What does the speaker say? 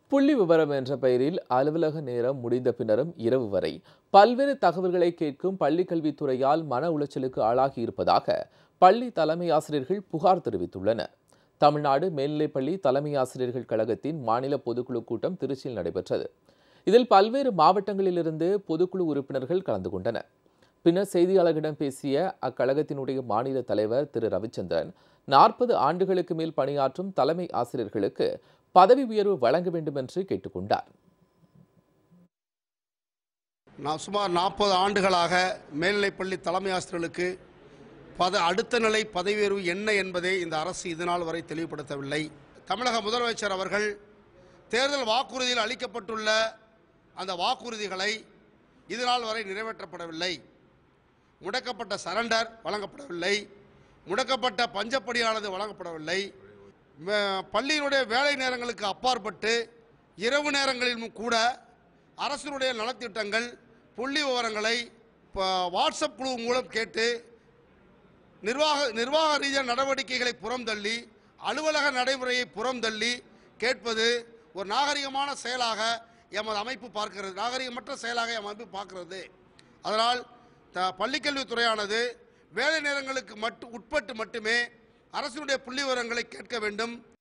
புள்ளி விவரம் என்ற பெயரில் அலுவலக நேரம் முடிந்த பின்னரும் இரவு வரை பல்வேறு தகவல்களை கேட்கும் பள்ளிக்கல்வித்துறையால் மன உளைச்சலுக்கு ஆளாகி இருப்பதாக பள்ளி தலைமை ஆசிரியர்கள் புகார் தெரிவித்துள்ளனர் தமிழ்நாடு மேல்நிலைப்பள்ளி தலைமை ஆசிரியர்கள் கழகத்தின் மாநில பொதுக்குழு கூட்டம் திருச்சியில் நடைபெற்றது இதில் பல்வேறு மாவட்டங்களிலிருந்து பொதுக்குழு உறுப்பினர்கள் கலந்து கொண்டனர் பின்னர் செய்தியாளர்களிடம் பேசிய அக்கழகத்தினுடைய மாநில தலைவர் திரு ரவிச்சந்திரன் நாற்பது ஆண்டுகளுக்கு மேல் பணியாற்றும் தலைமை ஆசிரியர்களுக்கு பதவி உயர்வு வழங்க வேண்டும் என்று கேட்டுக்கொண்டார் நான் சுமார் நாற்பது ஆண்டுகளாக மேல்நிலைப்பள்ளி தலைமை ஆசிரியர்களுக்கு பத அடுத்த நிலை பதவி உயர்வு என்ன என்பதை இந்த அரசு இதுநாள் வரை தெளிவுபடுத்தவில்லை தமிழக முதலமைச்சர் அவர்கள் தேர்தல் வாக்குறுதியில் அளிக்கப்பட்டுள்ள அந்த வாக்குறுதிகளை இதுநாள் வரை நிறைவேற்றப்படவில்லை முடக்கப்பட்ட சரண்டர் வழங்கப்படவில்லை முடக்கப்பட்ட பஞ்சப்படியானது வழங்கப்படவில்லை ம- பள்ளியினுடைய வேலை நேரங்களுக்கு அப்பாற்பட்டு இரவு நேரங்களிலும் கூட அரசினுடைய நலத்திட்டங்கள் புள்ளி விவரங்களை ப- வாட்ஸ்அப் குழு மூலம் கேட்டு நிர்வாக நிர்வாக ரீதியான நடவடிக்கைகளை புறம்தள்ளி அலுவலக நடைமுறையை புறம்தள்ளி கேட்பது ஒரு நாகரிகமான செயலாக எமது அமைப்பு பார்க்கிறது நாகரிகமற்ற செயலாக எம் அமைப்பு பார்க்கிறது அதனால் த பள்ளிக்கல்வித்துறையானது வேலை நேரங்களுக்கு மட்டு உட்பட்டு மட்டுமே அரசினுடைய புள்ளி விவரங்களை கேட்க வேண்டும்